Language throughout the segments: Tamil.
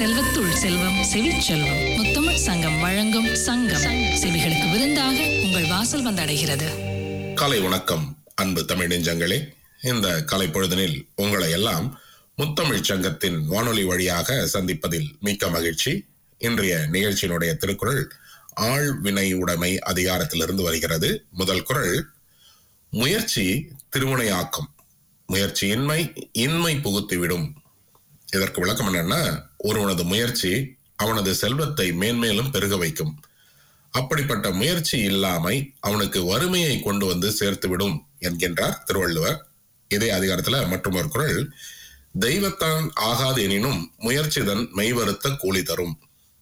செல்வத்துள் செல்வம் செவிச்செல்வம் முத்தமிழ் சங்கம் வழங்கும் சங்கம் செவிகளுக்கு விருந்தாக உங்கள் வாசல் வந்தடைகிறது காலை வணக்கம் அன்பு தமிழ் நெஞ்சங்களே இந்த கலை பொழுதனில் உங்களை எல்லாம் முத்தமிழ் சங்கத்தின் வானொலி வழியாக சந்திப்பதில் மிக்க மகிழ்ச்சி இன்றைய நிகழ்ச்சியினுடைய திருக்குறள் ஆள் வினை உடைமை அதிகாரத்திலிருந்து வருகிறது முதல் குறள் முயற்சி திருவினையாக்கும் முயற்சியின்மை இன்மை புகுத்திவிடும் இதற்கு விளக்கம் என்னன்னா ஒருவனது முயற்சி அவனது செல்வத்தை மேன்மேலும் பெருக வைக்கும் அப்படிப்பட்ட முயற்சி இல்லாமை அவனுக்கு வறுமையை கொண்டு வந்து சேர்த்துவிடும் என்கின்றார் திருவள்ளுவர் இதே அதிகாரத்துல மற்றும் ஒரு குறள் தெய்வத்தான் ஆகாது எனினும் முயற்சிதன் மெய்வருத்த கூலி தரும்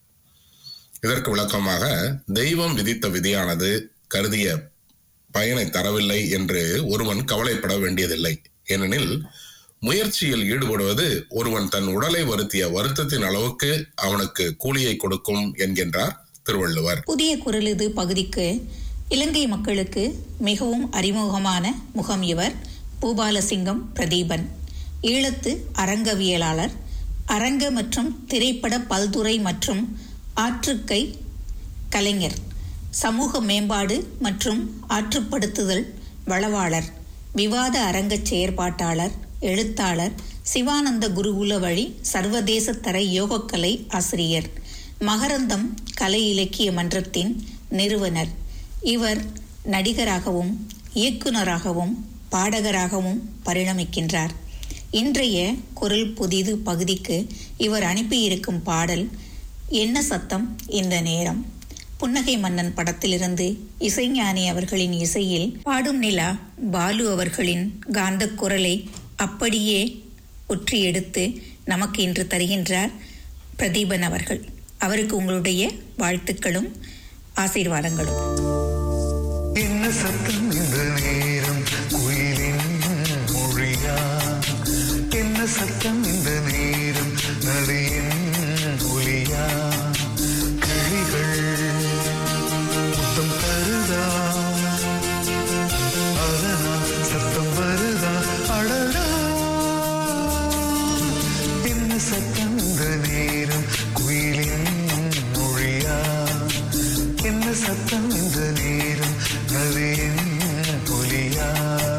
இதற்கு விளக்கமாக தெய்வம் விதித்த விதியானது கருதிய பயனை தரவில்லை என்று ஒருவன் கவலைப்பட வேண்டியதில்லை ஏனெனில் முயற்சியில் ஈடுபடுவது ஒருவன் தன் உடலை வருத்திய வருத்தத்தின் அளவுக்கு அவனுக்கு கூலியை கொடுக்கும் என்கின்றார் திருவள்ளுவர் புதிய குரல் இது பகுதிக்கு இலங்கை மக்களுக்கு மிகவும் அறிமுகமான முகம் இவர் பூபாலசிங்கம் பிரதீபன் ஈழத்து அரங்கவியலாளர் அரங்க மற்றும் திரைப்பட பல்துறை மற்றும் ஆற்றுக்கை கலைஞர் சமூக மேம்பாடு மற்றும் ஆற்றுப்படுத்துதல் வளவாளர் விவாத அரங்கச் செயற்பாட்டாளர் எழுத்தாளர் சிவானந்த குருகுல வழி சர்வதேச தர யோகக்கலை ஆசிரியர் மகரந்தம் கலை இலக்கிய மன்றத்தின் நிறுவனர் இவர் நடிகராகவும் இயக்குனராகவும் பாடகராகவும் பரிணமிக்கின்றார் இன்றைய குரல் புதிது பகுதிக்கு இவர் அனுப்பியிருக்கும் பாடல் என்ன சத்தம் இந்த நேரம் புன்னகை மன்னன் படத்திலிருந்து இசைஞானி அவர்களின் இசையில் பாடும் நிலா பாலு அவர்களின் காந்த குரலை அப்படியே ஒற்றி எடுத்து நமக்கு இன்று தருகின்றார் பிரதீபன் அவர்கள் அவருக்கு உங்களுடைய வாழ்த்துக்களும் ஆசீர்வாதங்களும் என்ன சத்தம் இந்த நேரம் குயிலின் மொழியா என்ன சத்தம் இந்த நேரம் நதியின் ஒலியா கிளிகள் முத்தம் தருதா அதனால் சத்தம் வருதா அடடா என்ன சத்தம் இந்த நேரம் குயிலின் மொழியா என்ன சத்தம் இந்த நேரம் நதியின் ஒலியா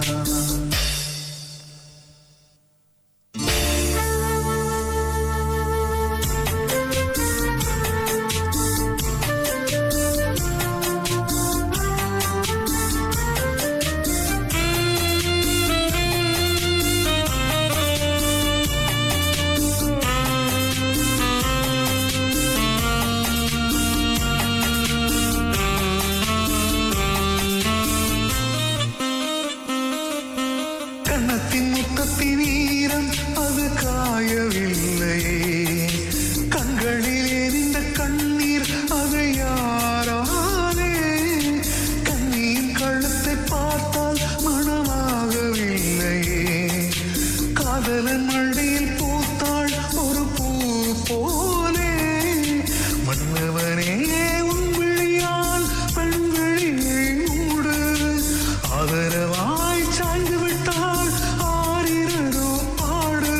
கன்னத்தின் முத்தத்தின் ஈரம் அது காயவில்லையே கண்களில் எரிந்த கண்ணீர் அது யாராலே கண்ணியின் கழுத்தை பார்த்தால் மனமாகவில்லையே காதலன் மழையில் பூத்தாள் ஒரு பூ போலே மன்னவனே உன் விழியால் பெண் விழியை மூடு ஆதரவாய் சாய்ந்து விட்டால் ஆரிரரோ பாடு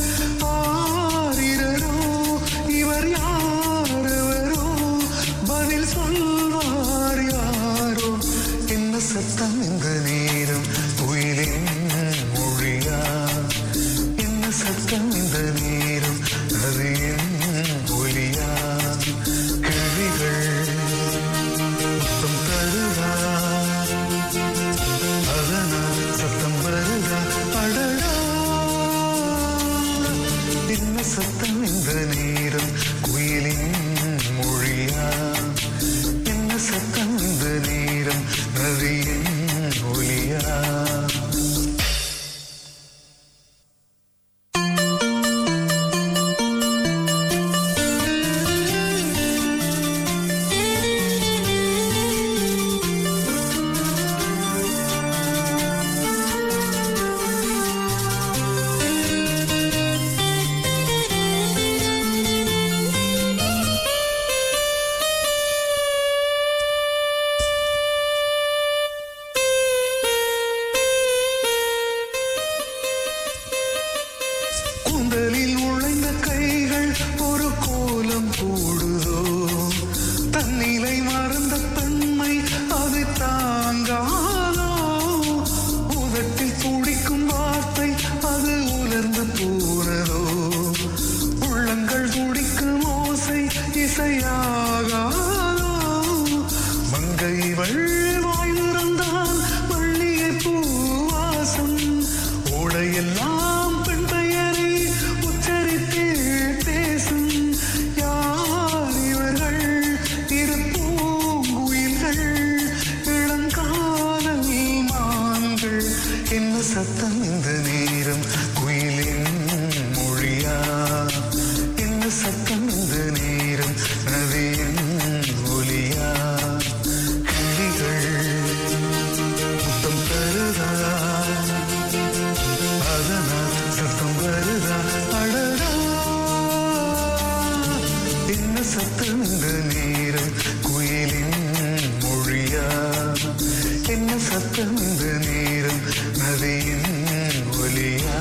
ஆரிரரோ இவர் யாரவரோ பதில் சொல்வார் யாரோ என்ன சத்தம் இந்த நேரம் குயிலின் மொழியா என்ன சத்தம் இந்த நேரம் அது என் ஒலியா கிழிகள் முத்தம் தருவா அதனால் என்ன சத்தம் இந்த நேரம் குயிலின் மொழியா என்ன சத்தம் இந்த நேரம் நதியின் ஒலியா கிளிகள் முத்தம் தருதா அதனால் சத்தம் வருதா அடடா என்ன சத்தம் இந்த நேரம் குயிலின் மொழியா என்ன சத்தம் இந்த நேரம் நதியின் ஒலியா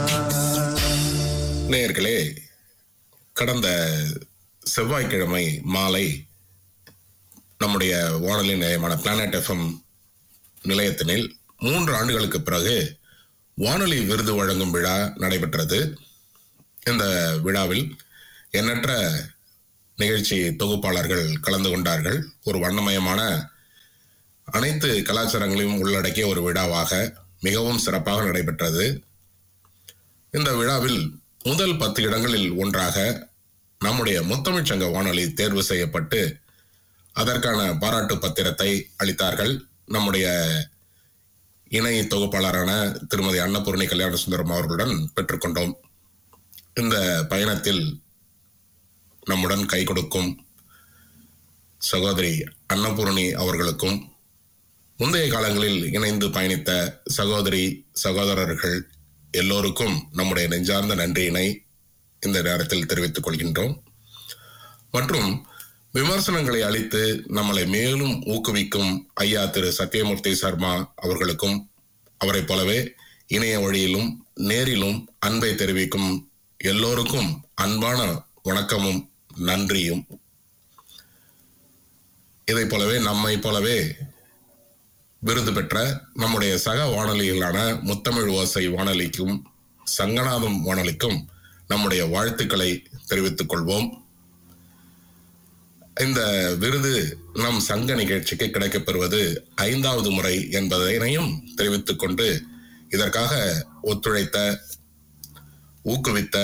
நேயர்களே கடந்த செவ்வாய்க்கிழமை மாலை நம்முடைய வானொலி நிலையமான பிளானட் எஃப்எம் நிலையத்தினில் மூன்று ஆண்டுகளுக்கு பிறகு வானொலி விருது வழங்கும் விழா நடைபெற்றது இந்த விழாவில் எண்ணற்ற நிகழ்ச்சி தொகுப்பாளர்கள் கலந்து கொண்டார்கள் ஒரு வண்ணமயமான அனைத்து கலாச்சாரங்களையும் உள்ளடக்கிய ஒரு விழாவாக மிகவும் சிறப்பாக நடைபெற்றது இந்த விழாவில் முதல் பத்து இடங்களில் ஒன்றாக நம்முடைய முத்தமிழ்ச் சங்க வானொலி தேர்வு செய்யப்பட்டு அதற்கான பாராட்டு பத்திரத்தை அளித்தார்கள் நம்முடைய இணை தொகுப்பாளரான திருமதி அன்னபூர்ணி கல்யாண சுந்தரம் அவர்களுடன் பெற்றுக்கொண்டோம் இந்த பயணத்தில் நம்முடன் கை கொடுக்கும் சகோதரி அன்னபூர்ணி அவர்களுக்கும் முந்தைய காலங்களில் இணைந்து பயணித்த சகோதரி சகோதரர்கள் எல்லோருக்கும் நம்முடைய நெஞ்சார்ந்த நன்றியினை இந்த நேரத்தில் தெரிவித்துக் கொள்கின்றோம் மற்றும் விமர்சனங்களை அளித்து நம்மளை மேலும் ஊக்குவிக்கும் ஐயா திரு சத்யமூர்த்தி சர்மா அவர்களுக்கும் அவரைப் போலவே இணைய வழியிலும் நேரிலும் அன்பை தெரிவிக்கும் எல்லோருக்கும் அன்பான வணக்கமும் நன்றியும் இதைப் போலவே நம்மை போலவே விருது பெற்ற நம்முடைய சக வானொலிகளான முத்தமிழ் ஓசை வானொலிக்கும் சங்கநாதம் வானொலிக்கும் நம்முடைய வாழ்த்துக்களை தெரிவித்துக் கொள்வோம் இந்த விருது நம் சங்க நிகழ்ச்சிக்கு கிடைக்கப் பெறுவது ஐந்தாவது முறை என்பதனையும் தெரிவித்துக் கொண்டு இதற்காக ஒத்துழைத்த ஊக்குவித்த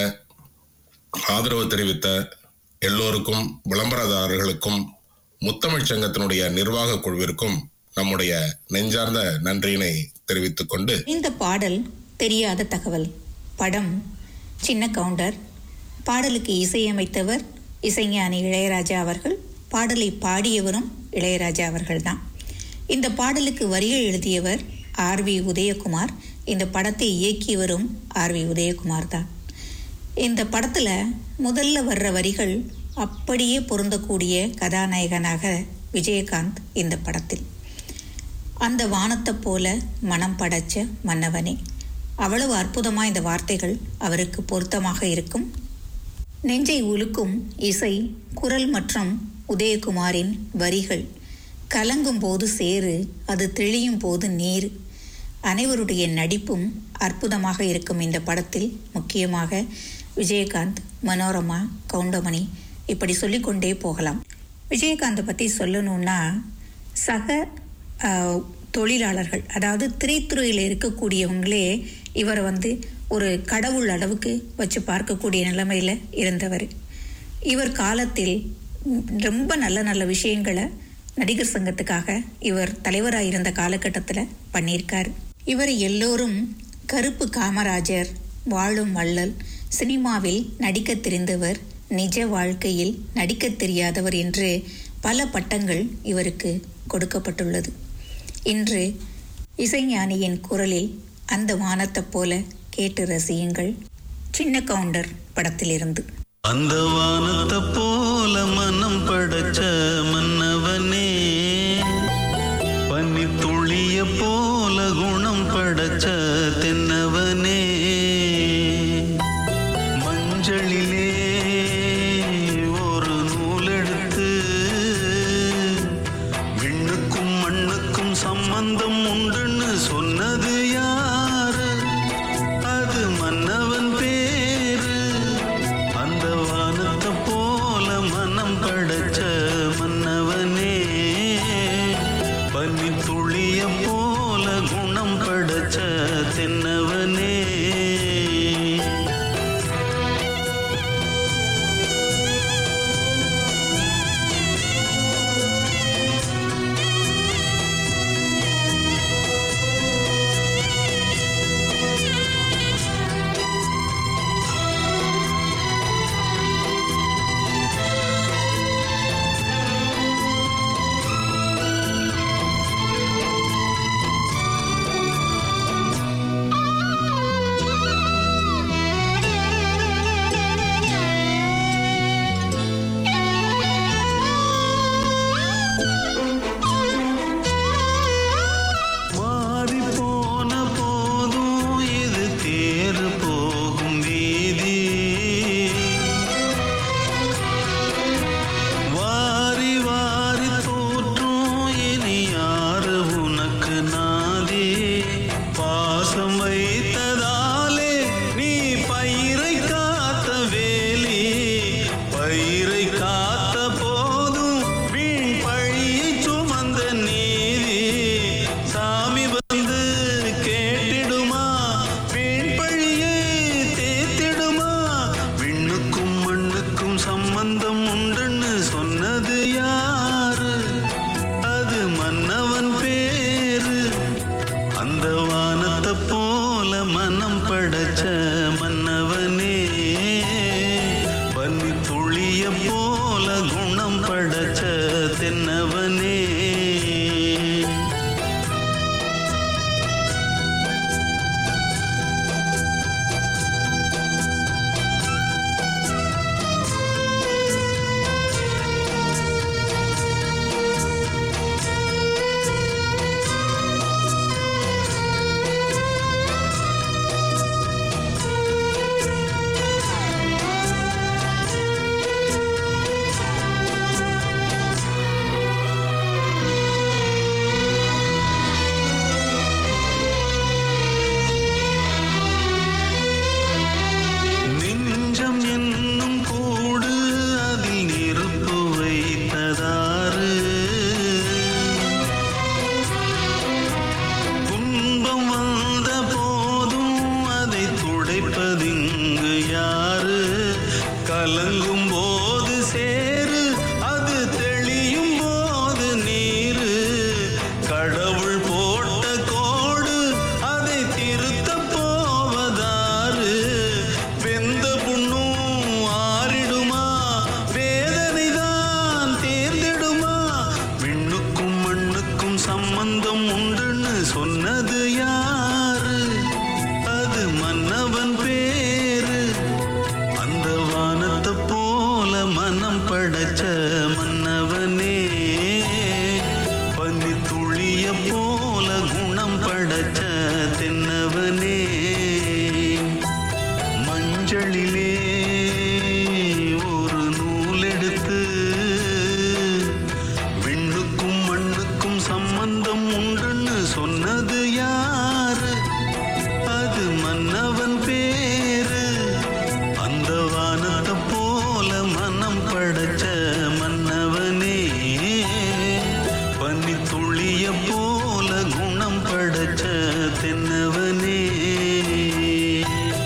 ஆதரவு தெரிவித்த எல்லோருக்கும் விளம்பரதாரர்களுக்கும் முத்தமிழ் சங்கத்தினுடைய நிர்வாக குழுவிற்கும் நம்முடைய நெஞ்சார்ந்த நன்றியினை தெரிவித்துக் கொண்டு இந்த பாடல் தெரியாத தகவல் படம் சின்ன கவுண்டர் பாடலுக்கு இசையமைத்தவர் இசைஞானி இளையராஜா அவர்கள் பாடலை பாடியவரும் இளையராஜா அவர்கள்தான் இந்த பாடலுக்கு வரிகள் எழுதியவர் ஆர் வி உதயகுமார் இந்த படத்தை இயக்கியவரும் ஆர் வி உதயகுமார் தான் இந்த படத்தில் முதல்ல வர்ற வரிகள் அப்படியே பொருந்தக்கூடிய கதாநாயகனாக விஜயகாந்த் இந்த படத்தில் அந்த வானத்தைப் போல மனம் படைச்ச மன்னவனே அவ்வளவு அற்புதமா இந்த வார்த்தைகள் அவருக்கு பொருத்தமாக இருக்கும் நெஞ்சை உலுக்கும் இசை குரல் மற்றும் உதயகுமாரின் வரிகள் கலங்கும் போது சேறு அது தெளியும் போது நீர் அனைவருடைய நடிப்பும் அற்புதமாக இருக்கும் இந்த படத்தில் முக்கியமாக விஜயகாந்த் மனோரமா கவுண்டமணி இப்படி சொல்லிக்கொண்டே போகலாம் விஜயகாந்தை பற்றி சொல்லணும்னா சக ஆஹ், தொழிலாளர்கள் அதாவது திரைத்துறையில் இருக்கக்கூடியவங்களே இவரை வந்து ஒரு கடவுள் அளவுக்கு வச்சு பார்க்கக்கூடிய நிலைமையில் இருந்தவர் இவர் காலத்தில் ம், ரொம்ப நல்ல நல்ல விஷயங்களை நடிகர் சங்கத்துக்காக இவர் தலைவராக இருந்த காலகட்டத்தில் பண்ணியிருக்கார் இவர் எல்லோரும் கருப்பு காமராஜர் வாழும் வள்ளல் சினிமாவில் நடிக்க தெரிந்தவர் நிஜ வாழ்க்கையில் நடிக்க தெரியாதவர் என்று பல பட்டங்கள் இவருக்கு கொடுக்கப்பட்டுள்ளது இன்று இசைஞானியின் குரலில் அந்த வானத்தைப் போல கேட்டு ரசியுங்கள் சின்ன கவுண்டர் படத்திலிருந்து அந்த வானத்தை போல மனம் படைச்ச மன்னவனே பனி துளிய போல குணம் படைச்ச தென்னவனே மஞ்சளிலே ஒரு நூலெடுத்து விண்ணுக்கும் மண்ணுக்கும் சம்பந்தம் உண்டுன்னு சொன்னது யாரு அது மன்னவன் பேரு அந்த வானத்தை போல மனம் படைச்ச மன்னவனே பனி துளிய போல குணம் படைச்ச தென்னவனே வானத்தை போல மனம் படைச்ச மன்னவனே பன்னி துளிய போல குணம் படைச்ச தென்னவனே நெஞ்சம் என்னும் கூடு அதில் நெருப்பு வைத்ததாறு துன்பம் வந்த போதும் அதை துடைப்பதிங்கு யாரு கலங்கும் போது சேரு அது தெளியும் போது நீரு கடவுள் போட்ட கோடு அதை திருத்த போவதாறு வெந்த புண்ணும் ஆறிடுமா வேதனை தான் தேர்ந்திடுமா விண்ணுக்கும் மண்ணுக்கும் சம்பந்தம் உண்டுன்னு சொன்னது யாரு அது மன்னவன் பேரு அந்த வானத்தை போல மனம் படைச்ச மன்னவனே பன்னி துளிய போல குணம் படைச்ச தென்னவனே மஞ்சளிலே ஒரு நூல் எடுத்து விண்ணுக்கும் மண்ணுக்கும் சம்பந்தம் உண்டுன்னு சொன்னது யாரு அது மன்னவன் பேரு அந்த வானத்தை போல மனம் படைச்ச மன்னவனே பன்னி துளிய போல குணம் படைச்ச தென்னவனே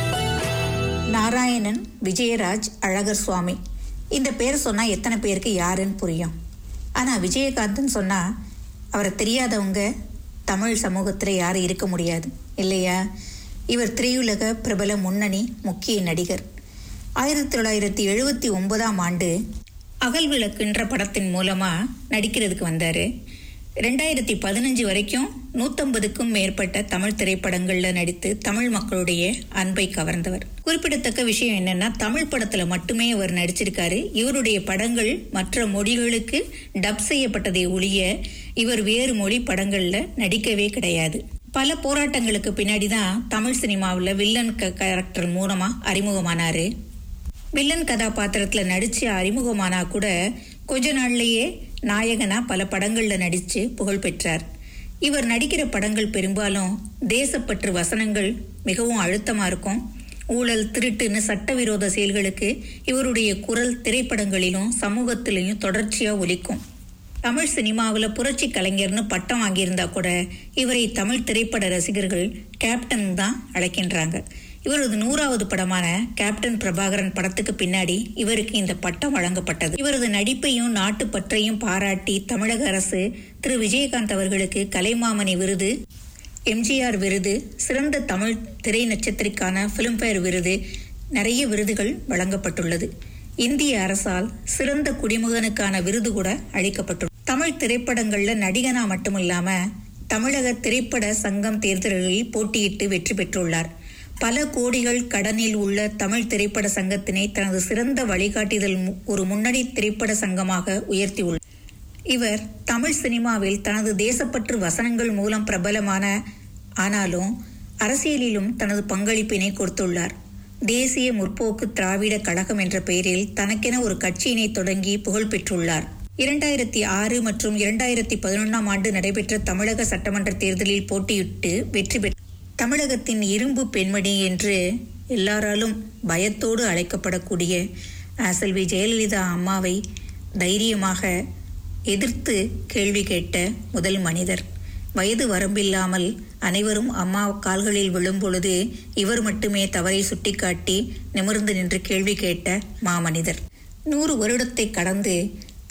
நாராயணன் விஜயராஜ் அழகர் சுவாமி இந்த பேர் சொன்னால் எத்தனை பேருக்கு யாருன்னு புரியும் ஆனால் விஜயகாந்தன் சொன்னால் அவரை தெரியாதவங்க தமிழ் சமூகத்தில் யாரும் இருக்க முடியாது இல்லையா இவர் திரையுலக பிரபல முன்னணி முக்கிய நடிகர் ஆயிரத்தி தொள்ளாயிரத்தி எழுபத்தி ஒன்பதாம் ஆண்டு அகல் விளக்குன்ற படத்தின் மூலமாக நடிக்கிறதுக்கு வந்தார் ரெண்டாயிரத்தி பதினஞ்சு வரைக்கும் நூற்றம்பதுக்கும் மேற்பட்ட தமிழ் திரைப்படங்களில் நடித்து தமிழ் மக்களுடைய அன்பை கவர்ந்தவர் குறிப்பிடத்தக்க விஷயம் என்னன்னா தமிழ் படத்தில் மட்டுமே அவர் நடிச்சிருக்காரு இவருடைய படங்கள் மற்ற மொழிகளுக்கு டப் செய்யப்பட்டதை ஒழிய இவர் வேறு மொழி படங்களில் நடிக்கவே கிடையாது பல போராட்டங்களுக்கு பின்னாடி தான் தமிழ் சினிமாவில் வில்லன் க கேரக்டர் மூலமாக அறிமுகமானாரு வில்லன் கதாபாத்திரத்தில் நடித்து அறிமுகமானா கூட கொஞ்ச நாள்லயே நாயகனா பல படங்களில் நடித்து புகழ் பெற்றார் இவர் நடிக்கிற படங்கள் பெரும்பாலும் தேசப்பற்று வசனங்கள் மிகவும் அழுத்தமாக இருக்கும் ஊழல் திருட்டுன்னு சட்டவிரோத செயல்களுக்கு இவருடைய குரல் திரைப்படங்களிலும் சமூகத்திலையும் தொடர்ச்சியாக ஒலிக்கும் தமிழ் சினிமாவில் புரட்சி கலைஞர்னு பட்டம் வாங்கியிருந்தா கூட இவரை தமிழ் திரைப்பட ரசிகர்கள் கேப்டன் தான் அழைக்கின்றாங்க இவரது நூறாவது படமான கேப்டன் பிரபாகரன் படத்துக்கு பின்னாடி இவருக்கு இந்த பட்டம் வழங்கப்பட்டது இவரது நடிப்பையும் நாட்டுப்பற்றையும் பாராட்டி தமிழக அரசு திரு விஜயகாந்த் அவர்களுக்கு கலைமாமணி விருது எம்ஜிஆர் விருது சிறந்த தமிழ் திரை நட்சத்திரிக்கான பிலிம்பேர் விருது நிறைய விருதுகள் வழங்கப்பட்டுள்ளது இந்திய அரசால் சிறந்த குடிமகனுக்கான விருது கூட அளிக்கப்பட்டுள்ளது தமிழ் திரைப்படங்கள்ல நடிகனா மட்டுமில்லாம தமிழக திரைப்பட சங்கம் தேர்தல்களில் போட்டியிட்டு வெற்றி பெற்றுள்ளார் பல கோடிகள் கடனில் உள்ள தமிழ் திரைப்பட சங்கத்தினை தனது சிறந்த வழிகாட்டுதல் மு- ஒரு முன்னணி திரைப்பட சங்கமாக உயர்த்தியுள்ளார் இவர் தமிழ் சினிமாவில் தனது தேசப்பற்று வசனங்கள் மூலம் பிரபலமான ஆனாலும் அரசியலிலும் தனது பங்களிப்பினை கொடுத்துள்ளார் தேசிய முற்போக்கு திராவிட கழகம் என்ற பெயரில் தனக்கென ஒரு கட்சியினை தொடங்கி புகழ் பெற்றுள்ளார் இரண்டாயிரத்தி ஆறு மற்றும் இரண்டாயிரத்தி பதினொன்றாம் ஆண்டு நடைபெற்ற தமிழக சட்டமன்ற தேர்தலில் போட்டியிட்டு வெற்றி பெற்றார் தமிழகத்தின் இரும்பு பெண்மணி என்று எல்லாராலும் பயத்தோடு அழைக்கப்படக்கூடிய செல்வி ஜெயலலிதா அம்மாவை தைரியமாக எதிர்த்து கேள்வி கேட்ட முதல் மனிதர் வயது வரம்பில்லாமல் அனைவரும் அம்மா கால்களில் விழும்பொழுது இவர் மட்டுமே தவறை சுட்டிக்காட்டி நிமிர்ந்து நின்று கேள்வி கேட்ட மாமனிதர் நூறு வருடத்தை கடந்து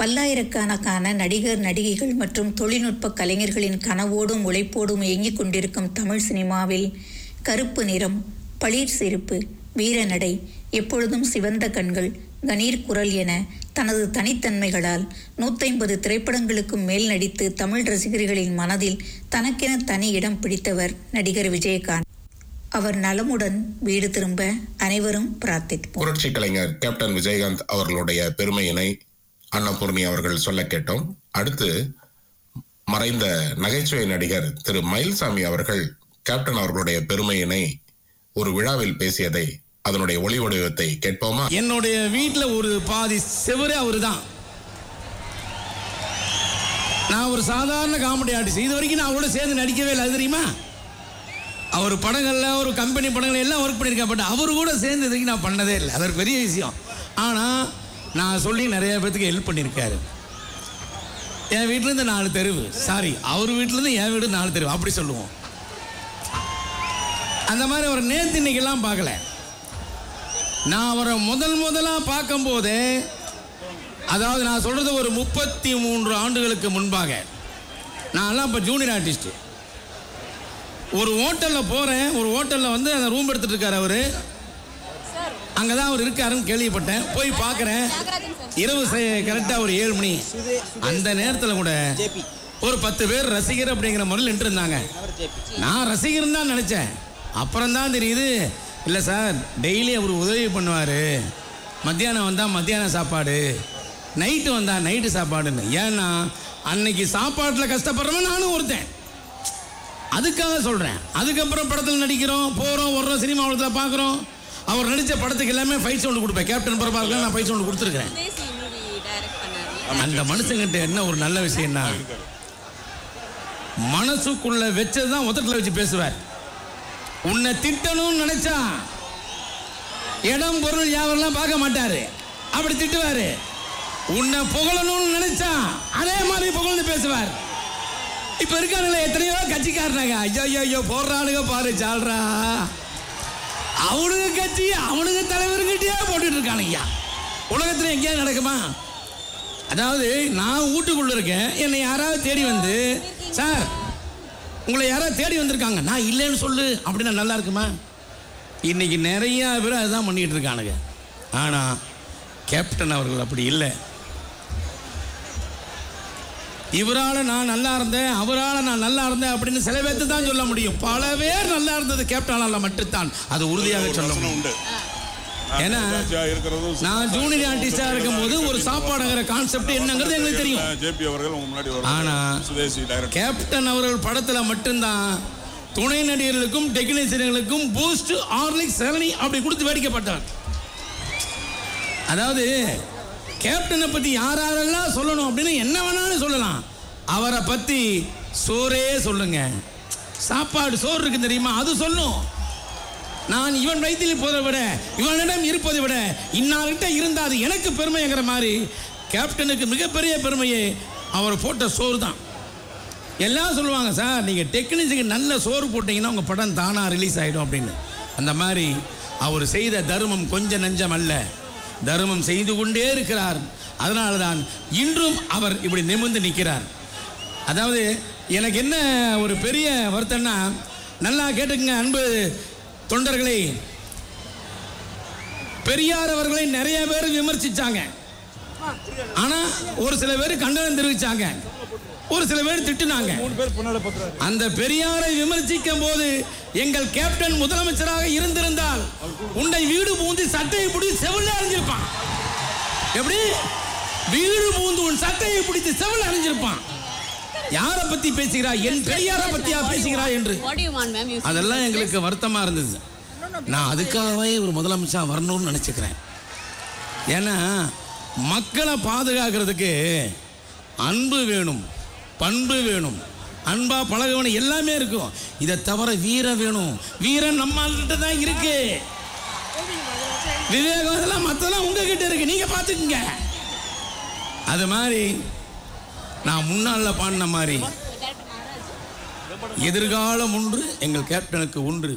பல்லாயிரக்கணக்கான நடிகர் நடிகைகள் மற்றும் தொழில்நுட்ப கலைஞர்களின் கனவோடும் உழைப்போடும் இயங்கிக் கொண்டிருக்கும் தமிழ் சினிமாவில் கருப்பு நிறம் பளிர் சிரிப்பு வீரநடை எப்பொழுதும் சிவந்த கண்கள் கணீர் குரல் என தனது தனித்தன்மைகளால் நூத்தைம்பது திரைப்படங்களுக்கும் மேல் நடித்து தமிழ் ரசிகர்களின் மனதில் தனக்கென தனி இடம் பிடித்தவர் நடிகர் விஜயகாந்த் அவர் நலமுடன் வீடு திரும்ப அனைவரும் பிரார்த்திப்போம் புரட்சி கலைஞர் கேப்டன் விஜயகாந்த் அவர்களுடைய பெருமையினை அன்னபூர்ணி அவர்கள் சொல்ல கேட்டோம் அடுத்து மறைந்த நகைச்சுவை நடிகர் திரு மயில்சாமி அவர்கள் கேப்டன் அவர்களுடைய பெருமையினை ஒரு விழாவில் பேசியதை அதனுடைய ஒளி வடிவத்தை கேட்போமா என்னுடைய வீட்டில் ஒரு பாதி செவரே அவரு தான் நான் ஒரு சாதாரண காமெடி ஆர்டிஸ்ட் இது வரைக்கும் நான் அவரோட சேர்ந்து நடிக்கவே இல்லை அது தெரியுமா அவர் படங்கள்ல ஒரு கம்பெனி படங்கள் எல்லாம் ஒர்க் பண்ணியிருக்கேன் பட் அவர் கூட சேர்ந்து இது வரைக்கும் நான் பண்ணதே இல்லை அது ஒரு பெரிய விஷயம் ஆனால் நான் சொல்லி நிறைய பேத்துக்கு ஹெல்ப் பண்ணியிருக்காரு என் வீட்டிலேருந்து நாலு தெருவு சாரி அவர் வீட்டிலேருந்து என் வீடு நாலு தெருவு அப்படி சொல்லுவோம் அந்த மாதிரி அவர் நேத்து இன்னைக்கெல்லாம் பார்க்கல நான் அவரை முதல் முதலாக பார்க்கும்போது அதாவது நான் சொல்றது ஒரு முப்பத்தி மூன்று ஆண்டுகளுக்கு முன்பாக நான்லாம் இப்போ ஜூனியர் ஆர்டிஸ்ட் ஒரு ஹோட்டலில் போகிறேன் ஒரு ஹோட்டலில் வந்து அந்த ரூம் எடுத்துட்டு இருக்காரு அவர் அங்கே தான் அவர் இருக்காருன்னு கேள்விப்பட்டேன் போய் பார்க்குறேன் இரவு கரெக்டாக ஒரு ஏழு மணி அந்த நேரத்தில் கூட ஒரு பத்து பேர் ரசிகர் அப்படிங்கிற முறையில் நின்று இருந்தாங்க நான் ரசிகர்னு தான் நினச்சேன் அப்புறம் தான் தெரியுது இல்லை சார் டெய்லி அவர் உதவி பண்ணுவார் மத்தியானம் வந்தால் மத்தியான சாப்பாடு நைட்டு வந்தால் நைட்டு சாப்பாடுன்னு ஏன்னா அன்னைக்கு சாப்பாட்டில் கஷ்டப்படுறவன் நானும் ஒருத்தன் அதுக்காக சொல்கிறேன் அதுக்கப்புறம் படத்தில் நடிக்கிறோம் போகிறோம் வர்றோம் சினிமா உலகத்தில் பார்க்குறோம் அவர் நடித்த படத்துக்கு எல்லாமே ஃபைட் சவுண்டு கொடுப்பேன் கேப்டன் பிரபாகர் நான் ஃபைட் சவுண்டு கொடுத்துருக்கேன் தேசி மூவி டைரக்ட் பண்ணாரு அந்த மனுஷங்கிட்ட என்ன ஒரு நல்ல விஷயம்னா மனசுக்குள்ள வச்சது தான் உதட்டில் வச்சு பேசுவார் உன்னை திட்டணும்னு நினைச்சா இடம் பொருள் யாவரெல்லாம் பார்க்க மாட்டாரு அப்படி திட்டுவாரு உன்னை புகழணும்னு நினைச்சா அதே மாதிரி புகழ்ந்து பேசுவார் இப்ப இருக்கானுங்களே எத்தனையோ கட்சிக்காரனாங்க ஐயோ ஐயோ ஐயோ போடுறானுங்க பாரு சால்ரா அவனுங்க கட்சி அவனுங்க தலைவருங்கிட்டே போட்டுட்டு இருக்கானுங்க உலகத்துல எங்கேயாவது நடக்குமா அதாவது நான் வீட்டுக்குள்ள இருக்கேன் என்னை யாராவது தேடி வந்து சார் உங்களை யாராவது தேடி வந்திருக்காங்க நான் இல்லைன்னு சொல்லு அப்படின்னா நல்லா இருக்குமா இன்னைக்கு நிறைய பேர் அதுதான் பண்ணிட்டு இருக்கானுங்க ஆனா கேப்டன் அவர்கள் அப்படி இல்லை இவரால நான் நல்லா இருந்தேன் அவரால நான் நல்லா இருந்தேன் அப்படின்னு சில பேர்த்து தான் சொல்ல முடியும் பல பேர் நல்லா இருந்தது கேப்டனால மட்டும்தான் அது உறுதியாக சொல்ல முடியும் உண்டு ஏன்னா இருக்கிறதும் நான் ஜூனியர் ஆர்டிஸ்டா இருக்கும்போது ஒரு சாப்பாடுங்கிற கான்செப்ட் என்னங்கிறது எங்களுக்கு தெரியும் ஜேபி அவர்கள் உங்க முன்னாடி ஆனா ஒரு சுதேசி டைரக்டர் கேப்டன் அவர்கள் படத்துல மட்டும்தான் துணை நடிகர்களுக்கும் டெக்னீசியன்களுக்கும் பூஸ்ட் ஆர்லிக் சரணி அப்படி கொடுத்து வேடிக்கைப்பட்டார் அதாவது கேப்டனை பத்தி யார் யாரெல்லாம் சொல்லணும் அப்படின்னு என்ன வேணாலும் சொல்லலாம் அவரை பத்தி சோறே சொல்லுங்க சாப்பாடு சோறு இருக்கு தெரியுமா அது சொல்லும் நான் இவன் வயிற்றில் போதை விட இவனிடம் இருப்பதை விட இன்னார்கிட்ட இருந்தா அது எனக்கு பெருமைங்கிற மாதிரி கேப்டனுக்கு மிகப்பெரிய பெருமையே அவர் போட்ட சோறு தான் எல்லாம் சொல்லுவாங்க சார் நீங்கள் டெக்னீஷியனுக்கு நல்ல சோறு போட்டீங்கன்னா உங்கள் படம் தானாக ரிலீஸ் ஆகிடும் அப்படின்னு அந்த மாதிரி அவர் செய்த தர்மம் கொஞ்சம் நஞ்சம் அல்ல தர்மம் செய்து கொண்டே இருக்கிறார் அதனால தான் இன்றும் அவர் இப்படி நிமிர்ந்து நிற்கிறார் அதாவது எனக்கு என்ன ஒரு பெரிய வருத்தம்னா நல்லா கேட்டுக்கங்க அன்பு தொண்டர்களே பெரியார் அவர்களை நிறைய பேர் விமர்சிச்சாங்க ஆனா ஒரு சில பேர் கண்டனம் தெரிவிச்சாங்க ஒரு சில பேர் திட்டுனாங்க அந்த பெரியாரை விமர்சிக்கும் போது எங்கள் கேப்டன் முதலமைச்சராக இருந்திருந்தால் உன்னை வீடு பூந்து சட்டையை பிடித்து செவில அறிஞ்சிருப்பான் எப்படி வீடு பூந்து உன் சட்டையை பிடித்து செவில அறிஞ்சிருப்பான் யாரை பத்தி பேசுகிறா என் பெரியாரை பத்தியா பேசுகிறா என்று What do you want, ma'am? You அதெல்லாம் எங்களுக்கு வருத்தமா இருந்தது நான் அதுக்காகவே ஒரு முதலமைச்சா வரணும்னு நினைச்சுக்கிறேன் ஏன்னா மக்களை பாதுகாக்கிறதுக்கு அன்பு வேணும் பண்பு வேணும் அன்பா பழக வேணும் எல்லாமே இருக்கும் இதை தவிர வீரம் வேணும் வீரம் நம்மள்கிட்ட தான் இருக்கு விவேகம் இதெல்லாம் மற்றெல்லாம் உங்ககிட்ட இருக்கு நீங்க பார்த்துக்குங்க அது மாதிரி நான் முன்னால பாடின மாதிரி எதிர்காலம் ஒன்று எங்கள் கேப்டனுக்கு ஒன்று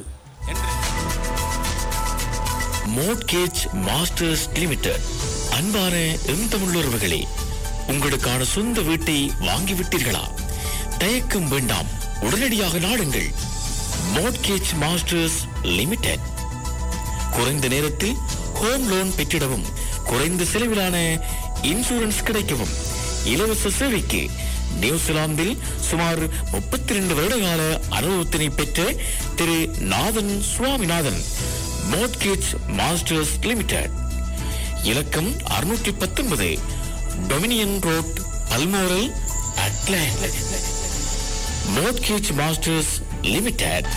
மோட்கேஜ் மாஸ்டர்ஸ் லிமிடெட் அன்பான எம் தமிழுறவுகளே உங்களுக்கான சொந்த வீட்டை வாங்கிவிட்டீர்களா தயக்கம் வேண்டாம் உடனடியாக நாடுங்கள் மோட்கேஜ் மாஸ்டர்ஸ் லிமிடெட் குறைந்த நேரத்தில் ஹோம் லோன் பெற்றிடவும் குறைந்த செலவிலான இன்சூரன்ஸ் கிடைக்கவும் இலவச சேவைக்கு நியூசிலாந்தில் சுமார் முப்பத்தி ரெண்டு வருடகால அனுபவத்தினை பெற்ற Thiru Nathan Swaminathan mortgage masters limited இலக்கம் அறுநூற்றி பத்தொன்பது டொமினியன் ரோட் பல்மோரல் அட்லாண்ட் மோட்கேஜ் மாஸ்டர்ஸ் லிமிடெட்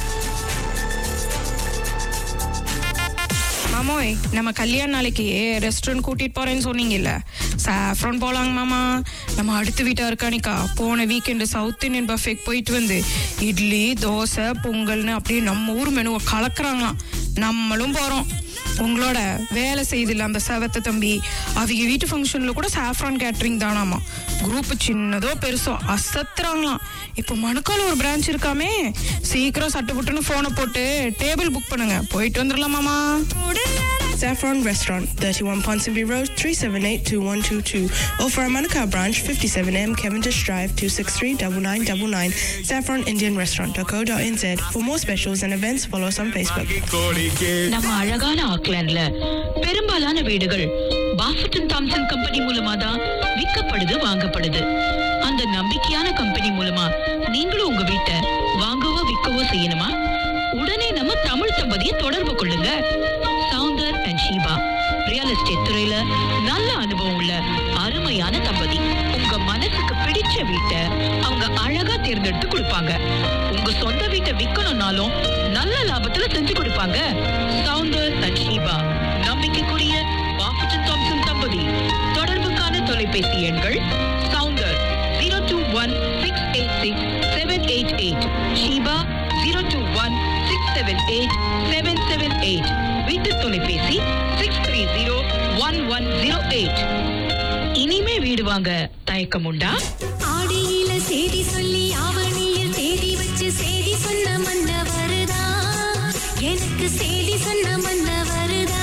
மாமோய் நம்ம கல்யாண நாளைக்கு ரெஸ்டாரண்ட் கூட்டிட்டு போறேன்னு சொன்னீங்கல்ல சாஃப்ரான் போலாங்க மாமா நம்ம அடுத்த வீட்டா இருக்கானிக்கா போன வீக்கெண்டு சவுத் இந்தியன் பஃபேக்கு போயிட்டு வந்து இட்லி தோசை பொங்கல்னு அப்படியே நம்ம ஊர் மெனுவை கலக்குறாங்களாம் நம்மளும் போறோம் உங்களோட வேலை செய்தில்ல அந்த செவத்த தம்பி அவங்க வீட்டு ஃபங்க்ஷன்ல கூட சாஃப்ரான் கேட்டரிங் தானாமா குரூப் சின்னதோ பெருசோ அசத்துறாங்களாம் இப்போ மணுக்கால ஒரு பிரான்ச் இருக்காமே சீக்கிரம் சட்டு புட்டுன்னு போனை போட்டு டேபிள் புக் பண்ணுங்க போயிட்டு வந்துடலாமாமா Saffron Restaurant, 31 Ponsonby Road, 378-2122. Or for our Manukau branch, 57M Cavendish Drive, 263-9999. Saffron Indian Restaurant.co.nz. For more specials and events, follow us on Facebook. நம்ம அழகான ஆக்லாண்ட்ல பெரும்பாலான வீடுகள் பாஃபட்டன் தாம்சன் கம்பெனி மூலமா தான் விற்கப்படுது வாங்கப்படுது அந்த நம்பிக்கையான கம்பெனி மூலமா நீங்களும் உங்க வீட்டை வாங்கவோ விற்கவோ செய்யணுமா உடனே நம்ம தமிழ் தம்பதியை தொடர்பு கொள்ளுங்க Soundar and Sheeba real estate துறையில நல்ல அனுபவம் உள்ள அருமையான தம்பதி உங்க மனசுக்கு பிடிச்ச வீட்டை அவங்க அழகா தேர்ந்தெடுத்து கொடுப்பாங்க உங்க சொந்த வீட்டை விற்கணும்னாலும் நல்ல லாபத்துல செஞ்சு கொடுப்பாங்க சவுந்தர் அண்ட் ஷீபா நம்பிக்கைக்குரிய பாஃபட்டன் தாம்சன் தம்பதி தொடர்புக்கான தொலைபேசி எண்கள் Soundar zero two one six eight six seven eight eight Sheeba zero two one six seven eight seven seven eight வீட்டு தொலைபேசி six three zero one one zero eight இனிமே வீடு வாங்க தயக்கம் உண்டா ஆடியில செய்தி சொல்லி ஆவணியில் தேதி வச்சு செய்தி சொன்ன மன்ன வருதா எனக்கு செய்தி சொன்ன மன்ன வருதா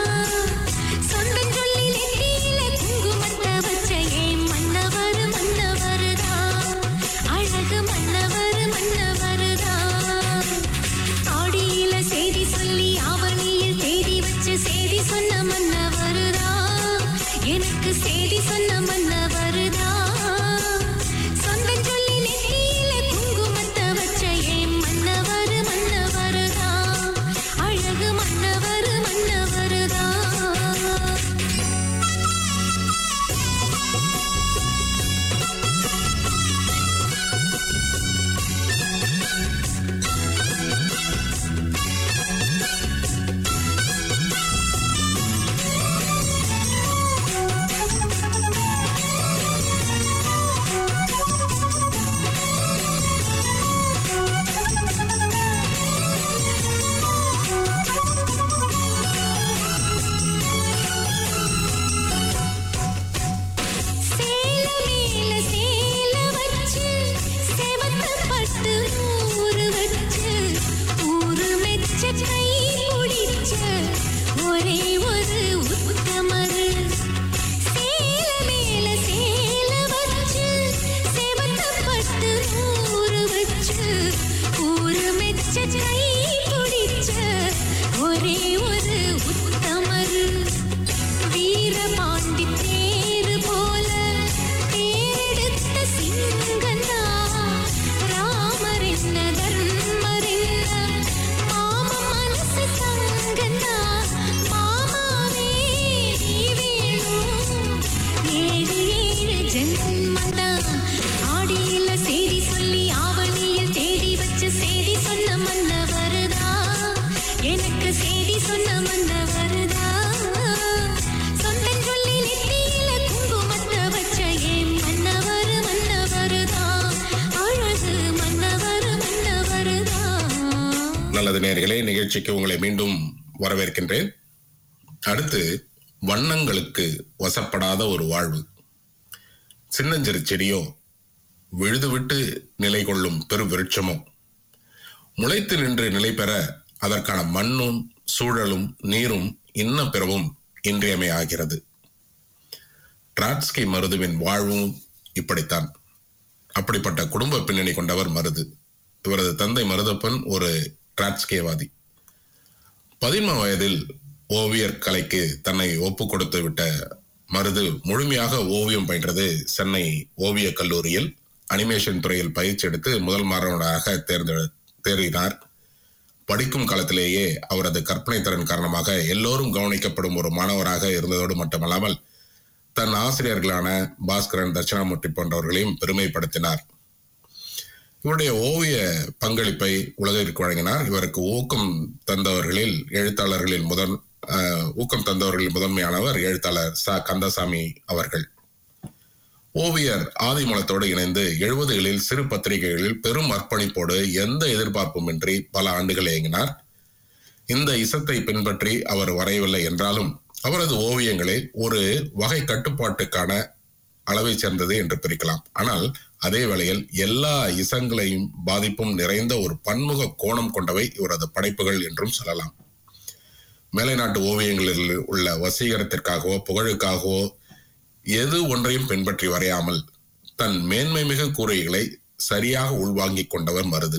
சொந்தம் சொல்லி நெத்தியில குங்குமத்தை வச்ச ஏன் மன்னவர் மன்னவருதா அழகு மன்னவர் மன்னவருதா ஆடியில செய்தி சொல்லி ஆவணியில் தேதி வச்சு செய்தி சொன்ன மன்ன வருதா எனக்கு செய்தி சொன்ன மன்ன வருதா சொந்தம் சொல்லி நெத்தியில குங்குமத்தை வச்ச ஏன் மன்னவர் மன்னவருதா அழகு மன்னவர் மன்னவருதா சேல மேல சேல வச்சு செவத்த பட்டு ஊரு வச்சு ஊரு மெச்ச கை முடிச்ச ஒரே ஒரு உத்தமரு சேல மேல சேல வச்சு செவத்த பட்டு ஊரு வச்சு ஊரு மெச்ச கை முடிச்ச ஒரே ஒரு உத்தமரு வீரபாண்டி தேரு போல தேரெடுத்த சிங்கந்தா ராமர் என்ன தர்மர் என்ன மாம மனசு தங்கந்தா மாமாவே நீ வேணும் ஏழு ஏழு ஜென்மந்தா ஆடியில செய்தி சொல்லி ஆவணியில் தேடி வச்சு செய்தி சொன்ன மன்ன வருதா எனக்கு செய்தி சொன்ன மன்ன வருதா சொந்தம் சொல்லி நெத்தியில குங்குமத்தை வச்ச ஏன் மன்னவர் மன்னவருதா அழகு மன்னவர் மன்னவருதா நல்லது நேர்களே நிகழ்ச்சிக்கு உங்களை மீண்டும் வரவேற்கின்றேன் அடுத்து வண்ணங்களுக்கு வசப்படாத ஒரு வாழ்வு சின்னஞ்சிறு செடியோ விழுதுவிட்டு நிலை கொள்ளும் பெருவிருட்சமோ முளைத்து நின்று நிலை பெற அதற்கான மண்ணும் சூழலும் நீரும் இன்ன பிறவும் இன்றியமையாகிறது டிராட்ஸ்கி மருதுவின் வாழ்வும் இப்படித்தான் அப்படிப்பட்ட குடும்ப பின்னணி கொண்டவர் மருது இவரது தந்தை மருதப்பன் ஒரு டிராட்ஸ்கேவாதி பதின்ம வயதில் ஓவியர் கலைக்கு தன்னை ஒப்பு கொடுத்து விட்ட மருது முழுமையாக ஓவியம் பயின்றது சென்னை ஓவியக் கல்லூரியில் அனிமேஷன் துறையில் பயிற்சி எடுத்து முதல் மாணவனாக தேர்ந்தெடு தேறினார் படிக்கும் காலத்திலேயே அவரது கற்பனை திறன் காரணமாக எல்லோரும் கவனிக்கப்படும் ஒரு மாணவராக இருந்ததோடு மட்டுமல்லாமல் தன் ஆசிரியர்களான பாஸ்கரன் தட்சிணாமூர்த்தி போன்றவர்களையும் பெருமைப்படுத்தினார் இவருடைய ஓவிய பங்களிப்பை உலகிற்கு வழங்கினார் இவருக்கு ஊக்கம் தந்தவர்களில் எழுத்தாளர்களில் முதன் அஹ், ஊக்கம் தந்தவர்களில் முதன்மையானவர் எழுத்தாளர் ச கந்தசாமி அவர்கள் ஓவியர் ஆதிமூலத்தோடு இணைந்து எழுபதுகளில் சிறு பத்திரிகைகளில் பெரும் அர்ப்பணிப்போடு எந்த எதிர்பார்ப்புமின்றி பல ஆண்டுகள் இயங்கினார் இந்த இசத்தை பின்பற்றி அவர் வரையவில்லை என்றாலும் அவரது ஓவியங்களை ஒரு வகை கட்டுப்பாட்டுக்கான அளவை சேர்ந்தது என்று பிரிக்கலாம் ஆனால் அதே வேளையில் எல்லா இசங்களையும் பாதிப்பும் நிறைந்த ஒரு பன்முக கோணம் கொண்டவை இவரது படைப்புகள் என்றும் சொல்லலாம் மேலைநாட்டு ஓவியங்களில் உள்ள வசீகரத்திற்காகவோ புகழுக்காகவோ எது ஒன்றையும் பின்பற்றி வரையாமல் தன் மேன்மை மிகு கூரைகளை சரியாக உள்வாங்கிக் கொண்டவர் மருது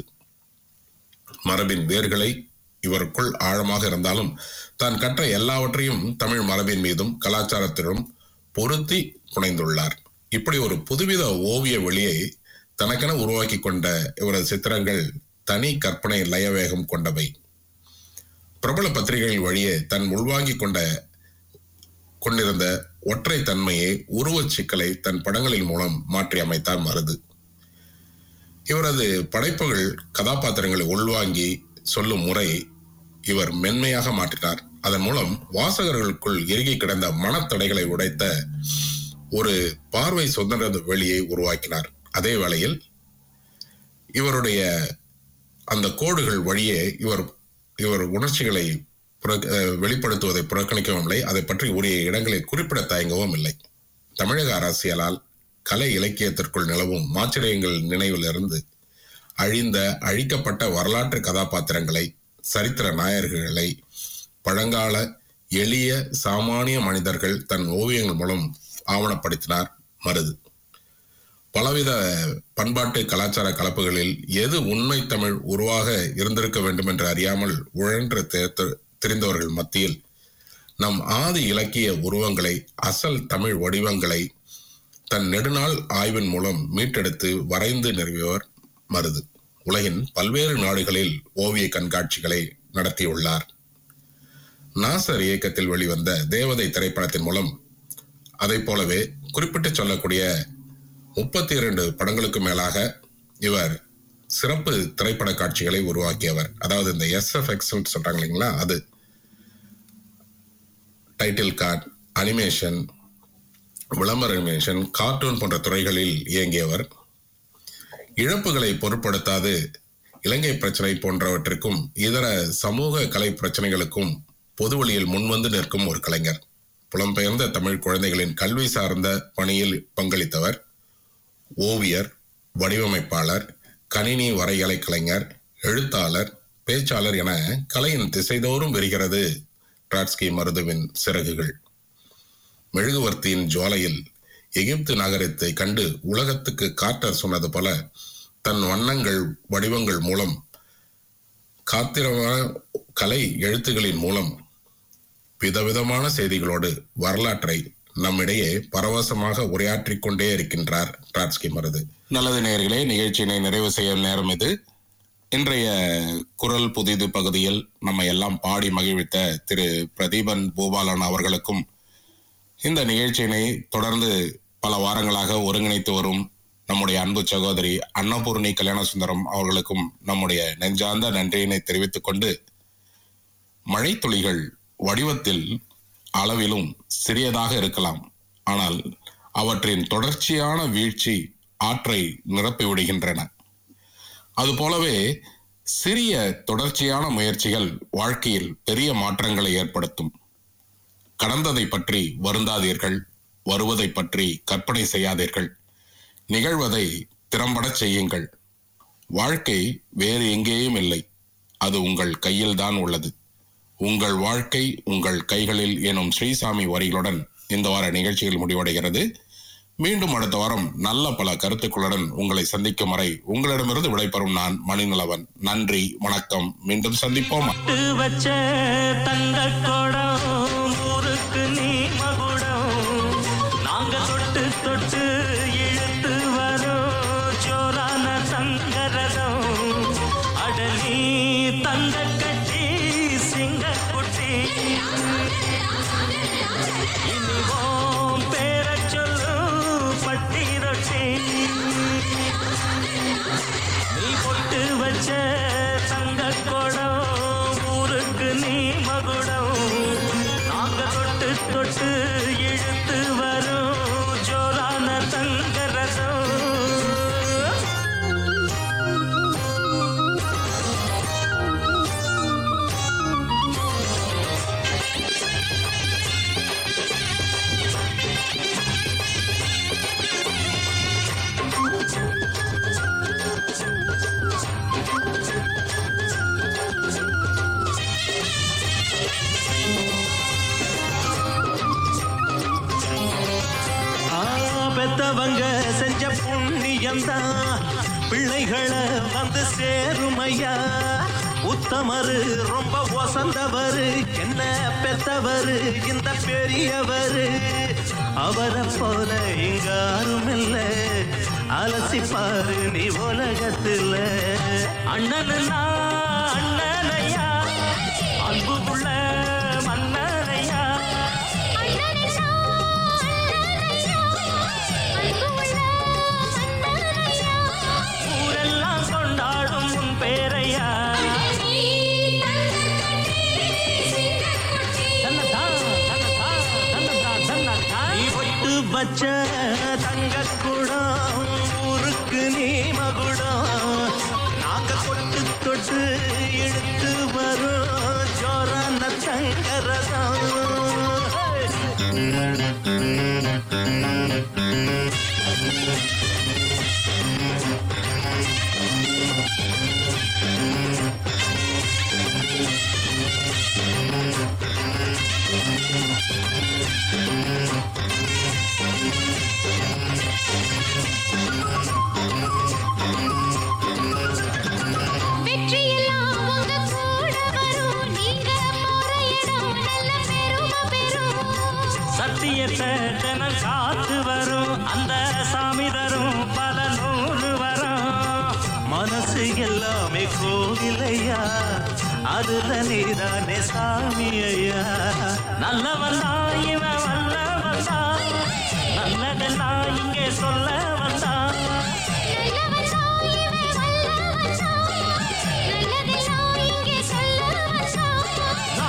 மரபின் வேர்களை இவருக்குள் ஆழமாக இருந்தாலும் தான் கற்ற எல்லாவற்றையும் தமிழ் மரபின் மீதும் கலாச்சாரத்திலும் பொருத்தி புனைந்துள்ளார் இப்படி ஒரு புதுவித ஓவிய வெளியை தனக்கென உருவாக்கி கொண்ட இவரது சித்திரங்கள் தனி கற்பனை லயவேகம் கொண்டவை பிரபல பத்திரிகைகள் வழியே தன் உள்வாங்கிக் கொண்ட கொண்டிருந்த ஒற்றை தன்மையை உருவச் சிக்கலை தன் படங்களின் மூலம் மாற்றி அமைத்தார் மருது இவரது படைப்புகள் கதாபாத்திரங்களை உள்வாங்கி சொல்லும் முறை இவர் மென்மையாக மாற்றினார் அதன் மூலம் வாசகர்களுக்குள் இறுகி கிடந்த மனத்தடைகளை உடைத்த ஒரு பார்வை சுதந்திர வெளியை உருவாக்கினார் அதே வேளையில் இவருடைய அந்த கோடுகள் வழியே இவர் இவர் உணர்ச்சிகளை புற- அஹ் வெளிப்படுத்துவதை புறக்கணிக்கவும் இல்லை அதை பற்றி உரிய இடங்களை குறிப்பிட தயங்கவும் இல்லை தமிழக அரசியலால் கலை இலக்கியத்திற்குள் நிலவும் மாச்சரியங்கள் நினைவிலிருந்து அழிந்த அழிக்கப்பட்ட வரலாற்று கதாபாத்திரங்களை சரித்திர நாயகர்களை பழங்கால எளிய சாமானிய மனிதர்கள் தன் ஓவியங்கள் மூலம் ஆவணப்படுத்தினார் மருது பலவித பண்பாட்டு கலாச்சார கலப்புகளில் எது உண்மை தமிழ் உருவாக இருந்திருக்க வேண்டும் என்று அறியாமல் உழன்று தேர்த்து- திரிந்தவர்கள் மத்தியில் நம் ஆதி இலக்கிய உருவங்களை அசல் தமிழ் வடிவங்களை தன் நெடுநாள் ஆய்வின் மூலம் மீட்டெடுத்து வரைந்து நிறுவியவர் மருது உலகின் பல்வேறு நாடுகளில் ஓவிய கண்காட்சிகளை நடத்தியுள்ளார் நாசர் இயக்கத்தில் வெளிவந்த தேவதை திரைப்படத்தின் மூலம் அதைப் போலவே குறிப்பிட்டு சொல்லக்கூடிய முப்பத்தி இரண்டு படங்களுக்கு மேலாக இவர் சிறப்பு திரைப்பட காட்சிகளை உருவாக்கியவர் அதாவது இந்த எஸ்எஃப்எக்ஸ் சொல்றாங்க இல்லைங்களா அது டைட்டில் கார்ட் அனிமேஷன் விளம்பர அனிமேஷன் கார்ட்டூன் போன்ற துறைகளில் இயங்கியவர் இழப்புகளை பொருட்படுத்தாது இலங்கை பிரச்சனை போன்றவற்றிற்கும் இதர சமூக கலை பிரச்சனைகளுக்கும் பொது வழியில் முன்வந்து நிற்கும் ஒரு கலைஞர் புலம்பெயர்ந்த தமிழ் குழந்தைகளின் கல்வி சார்ந்த பணியில் பங்களித்தவர் ஓவியர் வடிவமைப்பாளர் கணினி வரைகலை கலைஞர் எழுத்தாளர் பேச்சாளர் என கலையின் திசைதோறும் விரிகிறது டிராட்ஸ்கி மருதுவின் சிறகுகள் மெழுகுவர்த்தியின் ஜுவாலையில் எகிப்து நகரத்தை கண்டு உலகத்துக்கு காட்டர் சொன்னது போல தன் வண்ணங்கள் வடிவங்கள் மூலம் காத்திரமான கலை எழுத்துகளின் மூலம் விதவிதமான செய்திகளோடு வரலாற்றை நம்மிடையே பரவசமாக உரையாற்றிக் கொண்டே இருக்கின்றார் டிராட்ஸ்கி மருது நல்லது நேயர்களே நிகழ்ச்சியினை நிறைவு செய்யும் நேரம் இது இன்றைய குரல் புதிது பகுதியில் நம்ம எல்லாம் பாடி மகிழ்வித்த திரு பிரதீபன் பூபாலன் அவர்களுக்கும் இந்த நிகழ்ச்சியினை தொடர்ந்து பல வாரங்களாக ஒருங்கிணைத்து வரும் நம்முடைய அன்பு சகோதரி அன்னபூர்ணி கல்யாணசுந்தரம் அவர்களுக்கும் நம்முடைய நெஞ்சார்ந்த நன்றியினை தெரிவித்துக் கொண்டு மழைத்துளிகள் வடிவத்தில் அளவிலும் சிறியதாக இருக்கலாம் ஆனால் அவற்றின் தொடர்ச்சியான வீழ்ச்சி ஆற்றை நிரப்பி விடுகின்றன அதுபோலவே சிறிய தொடர்ச்சியான முயற்சிகள் வாழ்க்கையில் பெரிய மாற்றங்களை ஏற்படுத்தும் கடந்ததை பற்றி வருந்தாதீர்கள் வருவதை பற்றி கற்பனை செய்யாதீர்கள் நிகழ்வதை திறம்படச் செய்யுங்கள் வாழ்க்கை வேறு எங்கேயும் இல்லை அது உங்கள் கையில்தான் உள்ளது உங்கள் வாழ்க்கை உங்கள் கைகளில் எனும் ஸ்ரீசாமி வரிகளுடன் இந்த வார நிகழ்ச்சியில் முடிவடைகிறது மீண்டும் அடுத்த வாரம் நல்ல பல கருத்துக்களுடன் உங்களை சந்திக்கும் வரை உங்களிடமிருந்து விடைபெறும் நான் மணிநலவன் நன்றி வணக்கம் மீண்டும் சந்திப்போம் விட்டு வச்ச தங்க குடம் ஊருக்கு நீ மகுடம் நாங்க தொட்டு தொட்டு இழுத்து வரோம் ஜோரான தங்கரதம் அடலி தங்க கட்டி சிங்க குட்டி இனிவோம் பேர சொல்லு பட்டி ரொட்டி நீ பொட்டு வச்ச தங்க குடம் ஊருக்கு நீ மகுடம் நாங்க தொட்டு தொட்டு இழுத்து வரும் ஜோரான தங்க ரசம் ஆ, பெத்தவங்க செஞ்ச புண்ணியம்தான் பிள்ளைகளை வந்து சேருமையா உத்தமரு ரொம்ப ஒசந்தவரு என்ன பெத்தவரு இந்த பெரியவரு அவரை போல இங்க யாரும் இல்ல அலசிப்பாரு நீ உலகத்துல அண்ணனுன்னா அண்ணனையா அன்புக்குள்ள மன்னனையா ஊரெல்லாம் கொண்டாடும் உன் பேரையா நீ பொட்டு வச்ச தங்க குடம் ஊருக்கு நீ மகுடம் நாங்க தொட்டு தொட்டு இழுத்து வரும் ஜோரான தங்கரதம் வெற்றியெல்லாம் உங்க கூட வரும் நீங்க போற இடம் நல்ல பெருமை பெறும் சத்தியத்தை தினம் காத்து வரும் அந்த சாமி தரும் பல நூறு வரும் மனசு எல்லாமே கோவிலையா அதுல நீதானே சாமி ஐயா நல்லவன் தான் இவன் வல்லவன் தான் நல்லதெல்லாம் இங்கே சொல்ல வந்தான்